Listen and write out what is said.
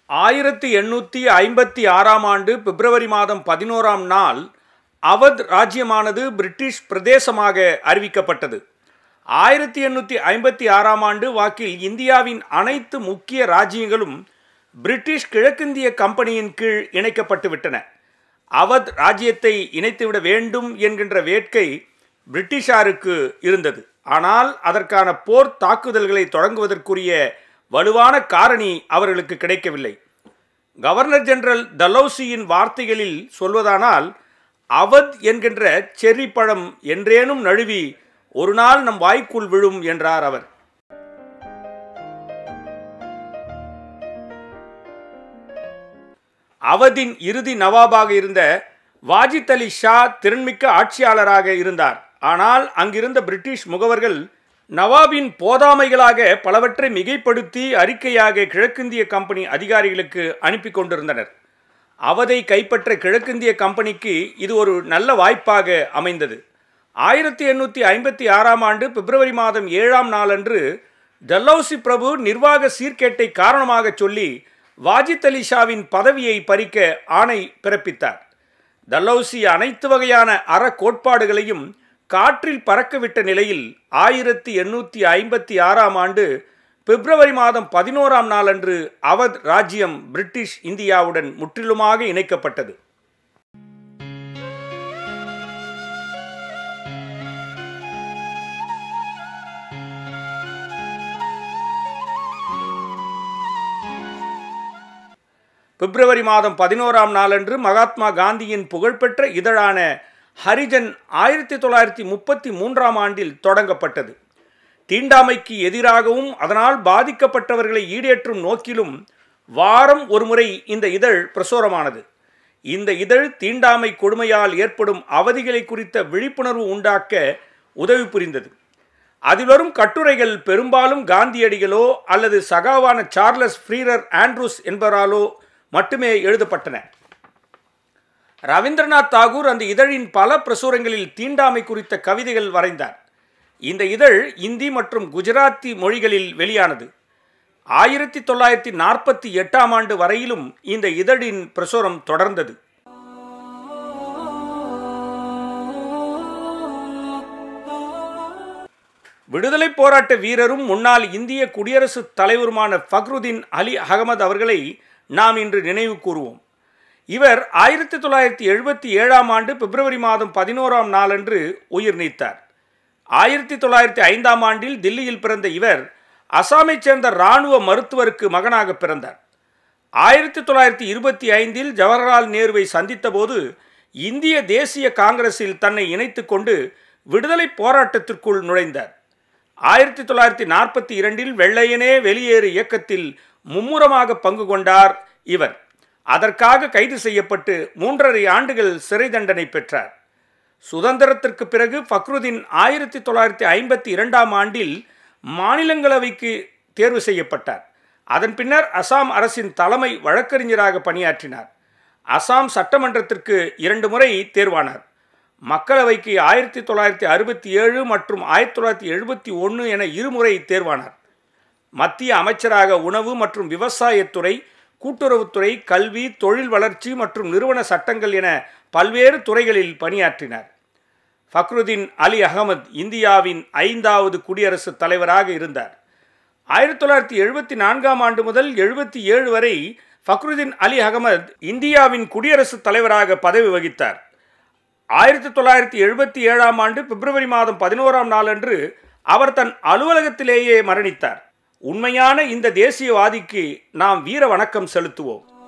ஆயிரத்தி எண்ணூற்றி ஐம்பத்தி ஆறாம் ஆண்டு பிப்ரவரி மாதம் பதினோராம் நாள் அவத் ராஜ்யமானது பிரிட்டிஷ் பிரதேசமாக அறிவிக்கப்பட்டது ஆயிரத்தி எண்ணூற்றி ஐம்பத்தி ஆறாம் ஆண்டு வாக்கில் இந்தியாவின் அனைத்து முக்கிய ராஜ்யங்களும் பிரிட்டிஷ் கிழக்கிந்திய கம்பெனியின் கீழ் இணைக்கப்பட்டு விட்டன அவத் ராஜ்யத்தை இணைத்துவிட வேண்டும் என்கின்ற வேட்கை பிரிட்டிஷாருக்கு இருந்தது ஆனால் அதற்கான போர் தாக்குதல்களை தொடங்குவதற்குரிய வலுவான காரணி அவர்களுக்கு கிடைக்கவில்லை கவர்னர் ஜெனரல் தலௌசியின் வார்த்தைகளில் சொல்வதானால் அவத் என்கின்ற செர்ரி பழம் என்றேனும் நழுவி ஒரு நாள் நம் வாய்க்குள் விழும் என்றார் அவர் அவதின் இறுதி நவாபாக இருந்த வாஜித் அலி ஷா திறன்மிக்க ஆட்சியாளராக இருந்தார் ஆனால் அங்கிருந்த பிரிட்டிஷ் முகவர்கள் நவாபின் போதாமைகளாக பலவற்றை மிகைப்படுத்தி அறிக்கையாக கிழக்கிந்திய கம்பெனி அதிகாரிகளுக்கு அனுப்பி கொண்டிருந்தனர் அவதை கைப்பற்ற கிழக்கிந்திய கம்பெனிக்கு இது ஒரு நல்ல வாய்ப்பாக அமைந்தது ஆயிரத்தி எண்ணூற்றி ஐம்பத்தி ஆறாம் ஆண்டு பிப்ரவரி மாதம் ஏழாம் நாளன்று டல்லௌசி பிரபு நிர்வாக சீர்கேட்டை காரணமாக சொல்லி வாஜித் அலி ஷாவின் பதவியை பறிக்க ஆணை பிறப்பித்தார் டல்லௌசி அனைத்து வகையான அற கோட்பாடுகளையும் காற்றில் பறக்கவிட்ட நிலையில் ஆயிரத்தி எண்ணூற்றி ஐம்பத்தி ஆறாம் ஆண்டு பிப்ரவரி மாதம் பதினோராம் நாளன்று அவத் ராஜ்யம் பிரிட்டிஷ் இந்தியாவுடன் முற்றிலுமாக இணைக்கப்பட்டது பிப்ரவரி மாதம் பதினோராம் நாளன்று மகாத்மா காந்தியின் புகழ்பெற்ற இதழான ஹரிஜன் ஆயிரத்தி தொள்ளாயிரத்தி முப்பத்தி மூன்றாம் ஆண்டில் தொடங்கப்பட்டது தீண்டாமைக்கு எதிராகவும் அதனால் பாதிக்கப்பட்டவர்களை ஈடேற்றும் நோக்கிலும் வாரம் ஒருமுறை இந்த இதழ் பிரசுரமானது இந்த இதழ் தீண்டாமை கொடுமையால் ஏற்படும் அவதிகளை குறித்த விழிப்புணர்வு உண்டாக்க உதவி புரிந்தது அதில் வரும் கட்டுரைகள் பெரும்பாலும் காந்தியடிகளோ அல்லது சகாவான சார்லஸ் ஃப்ரீரர் ஆண்ட்ரூஸ் என்பவராலோ மட்டுமே எழுதப்பட்டன ரவீந்திரநாத் தாகூர் அந்த இதழின் பல பிரசுரங்களில் தீண்டாமை குறித்த கவிதைகள் வரைந்தார் இந்த இதழ் இந்தி மற்றும் குஜராத்தி மொழிகளில் வெளியானது ஆயிரத்தி தொள்ளாயிரத்தி நாற்பத்தி எட்டாம் ஆண்டு வரையிலும் இந்த இதழின் பிரசுரம் தொடர்ந்தது விடுதலை போராட்ட வீரரும் முன்னாள் இந்திய குடியரசுத் தலைவருமான ஃபக்ருதீன் அலி அகமது அவர்களை நாம் இன்று நினைவு கூறுவோம் இவர் ஆயிரத்தி தொள்ளாயிரத்தி எழுபத்தி ஏழாம் ஆண்டு பிப்ரவரி மாதம் பதினோராம் நாளன்று உயிர் நீத்தார் ஆயிரத்தி தொள்ளாயிரத்தி ஐந்தாம் ஆண்டில் தில்லியில் பிறந்த இவர் அசாமைச் சேர்ந்த இராணுவ மருத்துவருக்கு மகனாக பிறந்தார் ஆயிரத்தி தொள்ளாயிரத்தி இருபத்தி ஐந்தில் ஜவஹர்லால் நேருவை சந்தித்தபோது இந்திய தேசிய காங்கிரஸில் தன்னை இணைத்து கொண்டு விடுதலை போராட்டத்திற்குள் நுழைந்தார் ஆயிரத்தி தொள்ளாயிரத்தி நாற்பத்தி இரண்டில் வெள்ளையனே வெளியேறு இயக்கத்தில் மும்முரமாக பங்கு கொண்டார் இவர் அதற்காக கைது செய்யப்பட்டு மூன்றரை ஆண்டுகள் சிறை தண்டனை பெற்றார் சுதந்திரத்திற்கு பிறகு ஃபக்ருதீன் ஆயிரத்தி தொள்ளாயிரத்தி ஐம்பத்தி இரண்டாம் ஆண்டில் மாநிலங்களவைக்கு தேர்வு செய்யப்பட்டார் அதன் பின்னர் அசாம் அரசின் தலைமை வழக்கறிஞராக பணியாற்றினார் அசாம் சட்டமன்றத்திற்கு இரண்டு முறை தேர்வானார் மக்களவைக்கு ஆயிரத்தி தொள்ளாயிரத்தி அறுபத்தி ஏழு மற்றும் ஆயிரத்தி தொள்ளாயிரத்தி எழுபத்தி ஒன்று என இருமுறை தேர்வானார் மத்திய அமைச்சராக உணவு மற்றும் விவசாயத்துறை கூட்டுறவுத்துறை கல்வி தொழில் வளர்ச்சி மற்றும் நிறுவன சட்டங்கள் என பல்வேறு துறைகளில் பணியாற்றினார் ஃபக்ருதீன் அலி அகமது இந்தியாவின் ஐந்தாவது குடியரசுத் தலைவராக இருந்தார் ஆயிரத்தி தொள்ளாயிரத்தி எழுபத்தி நான்காம் ஆண்டு முதல் எழுபத்தி ஏழு வரை ஃபக்ருதீன் அலி அகமது இந்தியாவின் குடியரசுத் தலைவராக பதவி வகித்தார் ஆயிரத்தி தொள்ளாயிரத்தி எழுபத்தி ஏழாம் ஆண்டு பிப்ரவரி மாதம் பதினோராம் நாளன்று அவர் தன் அலுவலகத்திலேயே மரணித்தார் உண்மையான இந்த தேசியவாதிக்கு நாம் வீர வணக்கம் செலுத்துவோம்